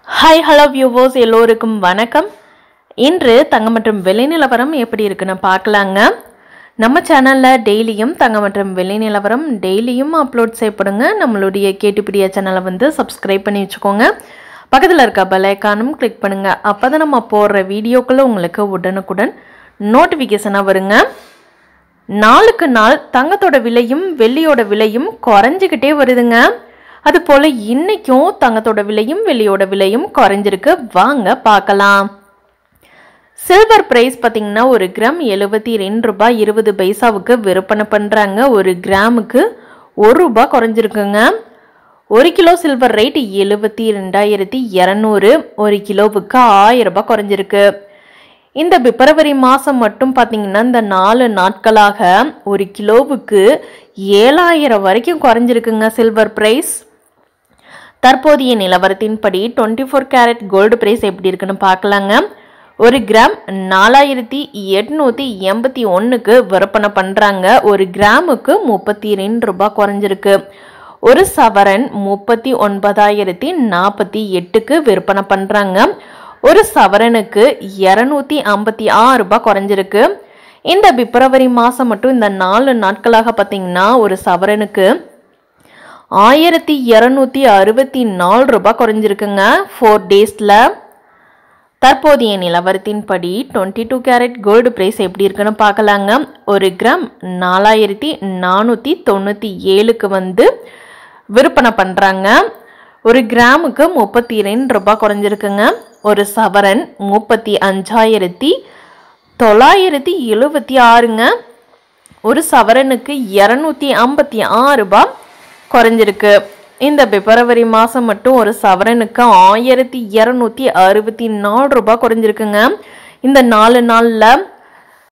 hi hello viewers எல்லோருக்கும் வணக்கம் இன்று தங்கம் மற்றும் விலை நிலவரம் எப்படி இருக்குன்னு பார்க்கலாங்க நம்ம சேனலில் டெய்லியும் தங்கம் மற்றும் விலை நிலவரம் டெய்லியும் அப்லோட் செய்யப்படுங்க நம்மளுடைய கேட்டுப்பிடியா சேனலை வந்து சப்ஸ்கிரைப் பண்ணி வச்சுக்கோங்க பக்கத்தில் இருக்க பெல் ஐக்கானும் கிளிக் பண்ணுங்கள் அப்போ தான் நம்ம போடுற வீடியோக்களை உங்களுக்கு உடனுக்குடன் நோட்டிஃபிகேஷனாக வருங்க நாளுக்கு நாள் தங்கத்தோட விலையும் வெள்ளியோட விலையும் குறைஞ்சிக்கிட்டே வருதுங்க அது போல் இன்னைக்கும் தங்கத்தோட விலையும் வெள்ளியோட விலையும் குறைஞ்சிருக்கு வாங்க பார்க்கலாம் சில்வர் பிரைஸ் பார்த்தீங்கன்னா ஒரு கிராம் எழுபத்தி ரெண்டு ரூபாய் இருபது பைசாவுக்கு விற்பனை பண்ணுறாங்க ஒரு கிராமுக்கு ஒரு ரூபாய் குறைஞ்சிருக்குங்க ஒரு கிலோ சில்வர் ரேட் எழுபத்தி ரெண்டாயிரத்தி இரநூறு ஒரு கிலோவுக்கு ஆயிரம் ரூபாய் குறைஞ்சிருக்கு இந்த பிப்ரவரி மாதம் மட்டும் பார்த்தீங்கன்னா இந்த நாலு நாட்களாக ஒரு கிலோவுக்கு ஏழாயிரம் வரைக்கும் குறைஞ்சிருக்குங்க சில்வர் ப்ரைஸ் தற்போதைய நிலவரத்தின்படி twenty four carat gold price எப்படி இருக்குன்னு பார்க்கலாங்க ஒரு கிராம் நாலாயிரத்தி எட்நூற்றி எண்பத்தி ஒன்றுக்கு விற்பனை பண்ணுறாங்க ஒரு கிராமுக்கு முப்பத்தி ரெண்டு ரூபாய் குறைஞ்சிருக்கு ஒரு சவரன் முப்பத்தி ஒன்பதாயிரத்தி நாற்பத்தி எட்டுக்கு விற்பனை பண்ணுறாங்க ஒரு சவரனுக்கு இரநூத்தி ஐம்பத்தி ஆறு ரூபாய் குறைஞ்சிருக்கு இந்த பிப்ரவரி மாதம் மட்டும் இந்த நாலு நாட்களாக பார்த்தீங்கன்னா ஒரு சவரனுக்கு ஆயிரத்தி இரநூத்தி அறுபத்தி நாலு ரூபாய் குறைஞ்சிருக்குங்க ஃபோர் டேஸில் தற்போதைய நிலவரத்தின்படி twenty two carat gold price எப்படி இருக்குன்னு பார்க்கலாங்க ஒரு கிராம் நாலாயிரத்தி நானூற்றி தொண்ணூற்றி ஏழுக்கு வந்து விற்பனை பண்ணுறாங்க ஒரு கிராமுக்கு முப்பத்தி ரெண்டு ரூபாய் குறைஞ்சிருக்குங்க ஒரு சவரன் முப்பத்தி அஞ்சாயிரத்தி தொள்ளாயிரத்தி எழுபத்தி ஆறுங்க ஒரு சவரனுக்கு இரநூத்தி ஐம்பத்தி ஆறு ரூபாய் குறைஞ்சிருக்கு இந்த பிப்ரவரி மாதம் மட்டும் ஒரு சவரனுக்கு ஆயிரத்தி இரநூத்தி அறுபத்தி நாலு ரூபாய் குறைஞ்சிருக்குங்க இந்த நாலு நாளில்